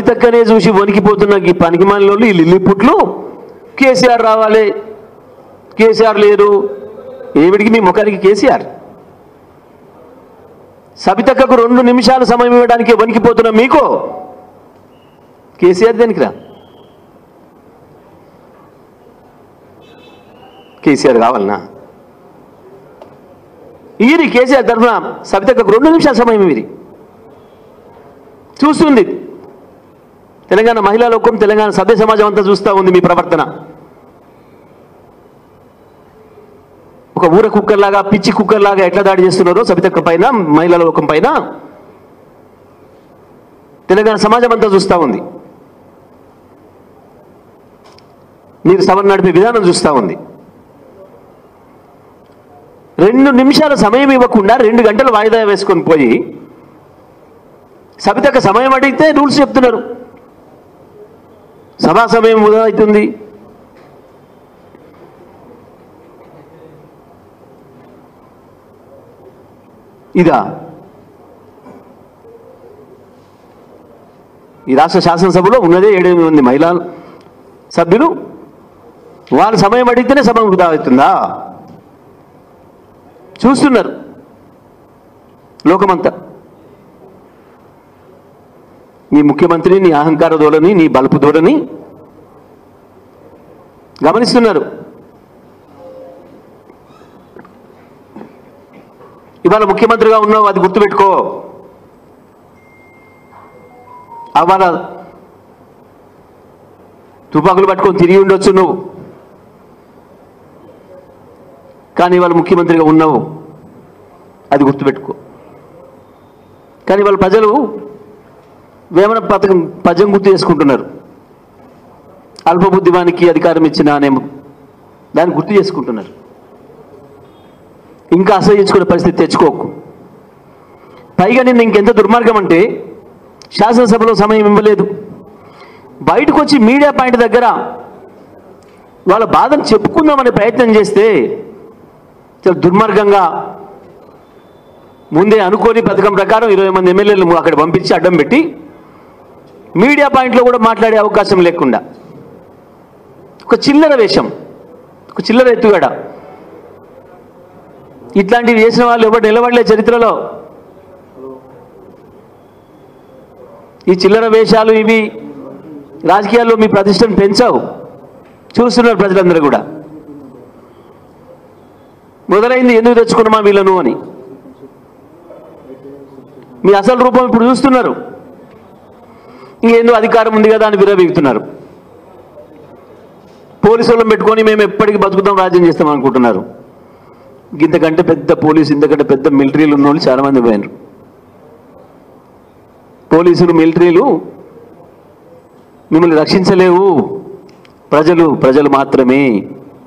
సబితక్కనే చూసి వణికిపోతున్న ఈ పనికిమాలిన ఈ లిల్లిపుట్లు కేసీఆర్ రావాలి కేసీఆర్ లేరు ఏమిడికి మీ ముఖానికి కేసీఆర్ సబితక్కకు రెండు నిమిషాలు సమయం ఇవ్వడానికి వణికిపోతున్న మీకు కేసీఆర్ దేనికి రా కేసీఆర్ కావాలనా ఈరి కేసీఆర్ తరఫున సబితక్కకు రెండు నిమిషాల సమయం వీరి చూస్తుంది తెలంగాణ మహిళా లోకం తెలంగాణ సభ్య సమాజం అంతా చూస్తూ ఉంది మీ ప్రవర్తన ఒక ఊర కుక్కర్లాగా పిచ్చి కుక్కర్లాగా ఎట్లా దాడి చేస్తున్నారో సబితక్క పైన మహిళల లోకం పైన తెలంగాణ సమాజం అంతా చూస్తూ ఉంది మీరు సభను నడిపే విధానం చూస్తూ ఉంది రెండు నిమిషాల సమయం ఇవ్వకుండా రెండు గంటలు వాయిదా వేసుకొని పోయి సబితక్క సమయం అడిగితే రూల్స్ చెప్తున్నారు సభా సమయం వృధా అవుతుంది ఇదా ఈ రాష్ట్ర శాసనసభలో ఉన్నదే ఏడెనిమిది మంది మహిళా సభ్యులు వాళ్ళ సమయం అడిగితేనే సభ వృధా అవుతుందా చూస్తున్నారు లోకమంతా నీ ముఖ్యమంత్రి నీ అహంకార ధోరణి నీ బలుపు ధోరణి గమనిస్తున్నారు ఇవాళ ముఖ్యమంత్రిగా ఉన్నావు అది గుర్తుపెట్టుకో అవాళ తుపాకులు పట్టుకొని తిరిగి ఉండొచ్చు నువ్వు కానీ ఇవాళ ముఖ్యమంత్రిగా ఉన్నావు అది గుర్తుపెట్టుకో కానీ వాళ్ళ ప్రజలు వేమన పథకం పద్యం గుర్తు చేసుకుంటున్నారు అల్పబుద్ధివానికి అధికారం ఇచ్చిన అనే దాన్ని గుర్తు చేసుకుంటున్నారు ఇంకా అసహించుకునే పరిస్థితి తెచ్చుకోకు పైగా నిన్న ఇంకెంత దుర్మార్గం అంటే శాసనసభలో సమయం ఇవ్వలేదు బయటకు వచ్చి మీడియా పాయింట్ దగ్గర వాళ్ళ బాధను చెప్పుకుందామనే ప్రయత్నం చేస్తే చాలా దుర్మార్గంగా ముందే అనుకోని పథకం ప్రకారం ఇరవై మంది ఎమ్మెల్యేలు అక్కడ పంపించి అడ్డం పెట్టి మీడియా పాయింట్లో కూడా మాట్లాడే అవకాశం లేకుండా ఒక చిల్లర వేషం ఒక చిల్లర ఎత్తుగడ ఇట్లాంటివి చేసిన వాళ్ళు ఎవరు నిలబడలే చరిత్రలో ఈ చిల్లర వేషాలు ఇవి రాజకీయాల్లో మీ ప్రతిష్టను పెంచావు చూస్తున్నారు ప్రజలందరూ కూడా మొదలైంది ఎందుకు తెచ్చుకున్నామా వీళ్ళను అని మీ అసలు రూపం ఇప్పుడు చూస్తున్నారు ఇంకేందో అధికారం ఉంది కదా అని విరవీగుతున్నారు పోలీసు వాళ్ళని పెట్టుకొని మేము ఎప్పటికీ బతుకుతాం రాజ్యం చేస్తాం అనుకుంటున్నారు ఇంతకంటే పెద్ద పోలీసు ఇంతకంటే పెద్ద మిలిటరీలు ఉన్న వాళ్ళు చాలా మంది పోయినారు పోలీసులు మిలిటరీలు మిమ్మల్ని రక్షించలేవు ప్రజలు ప్రజలు మాత్రమే